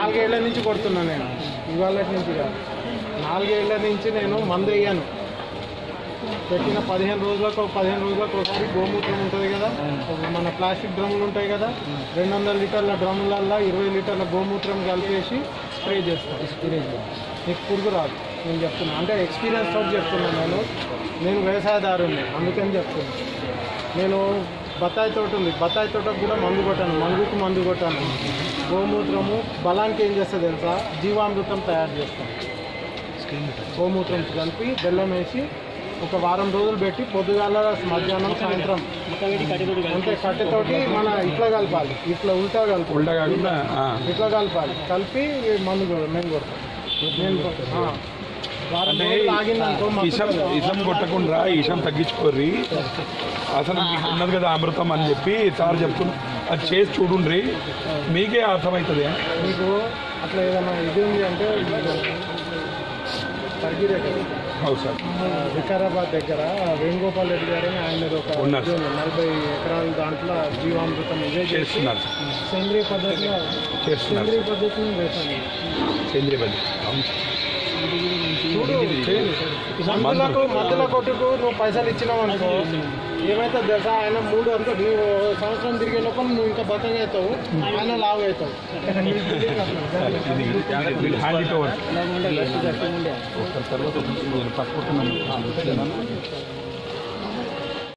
నాలుగేళ్ల నుంచి కొడుతున్నా నేను ఇవాళ నుంచి కాదు నాలుగేళ్ల నుంచి నేను మందు వేయను పెట్టిన పదిహేను రోజులకు పదిహేను రోజులకు ఒకసారి గోమూత్రం ఉంటుంది కదా మన ప్లాస్టిక్ డ్రమ్ములు ఉంటాయి కదా రెండు వందల లీటర్ల డ్రమ్ములల్లో ఇరవై లీటర్ల గోమూత్రం కలిపేసి స్ప్రే చేస్తాను స్ప్రే నీకు పురుగు రాదు నేను చెప్తున్నా అంటే ఎక్స్పీరియన్స్ తోటి చెప్తున్నాను నేను నేను వ్యవసాయదారుని అందుకని చెప్తున్నా నేను బత్తాయి తోట ఉంది బత్తాయి తోటకు కూడా మందు కొట్టాను మందుకు మందు కొట్టాను గోమూత్రము బలానికి ఏం చేస్తుంది తెలుసా జీవామృతం తయారు చేస్తాను గోమూత్రం కలిపి బెల్లం వేసి ఒక వారం రోజులు పెట్టి పొద్దుగాల మధ్యాహ్నం సాయంత్రం అంటే కట్టెతోటి మన ఇట్లా కలపాలి ఇట్లా ఉల్టా కలపాలి ఉల్టా కాకుండా ఆ, ఇట్లా కలపాలి కలిపి మందు కొ- మేము కొడతాం నేను కొడతాను. ఆ. వారం అంటే రోజులు ఆగిందనుకో మత్తు ఇషం కదా. ఇషం కొట్టకుండా ఇషం తగ్గించుకోర్రి అసలు మీకు ఉన్నది కదా అమృతం అని చెప్పి సార్ చెప్తున్నా అది చేసి చూడుండ్రి మీకే అర్థమవుతుంది మీకు అట్లా ఏదైనా ఇది ఉంది అంటే తగ్గిరెడ్డి అవును సార్ వికారాబాద్ దగ్గర వేణుగోపాల్ రెడ్డి గారు అని ఆయన ఒక ఉన్నారు. ఇది ఉంది. నలభై ఎకరాల దాంట్లో జీవామృతం ఇదే చేసి చేస్తున్నారు సేంద్రియ పద్ధతిలో చేస్తున్నారు సేంద్రియ పద్ధతిని వేసాను సేంద్రియ బలి అవును చూడు చేయండి. మందులకు మందుల కొట్టుకు నువ్వు పైసలు ఇచ్చినావు అనుకో ఏమైతే తెలుసా ఆయన మూడు అంతా నువ్వు సంవత్సరం తిరిగే లోపల నువ్వు ఇంకా బతగా అవుతావు ఆయన లావు అవుతావు ఇది హ్యాండ్ ఇట్ ఓవర్ తర్వాత పట్టుకుంటున్నాను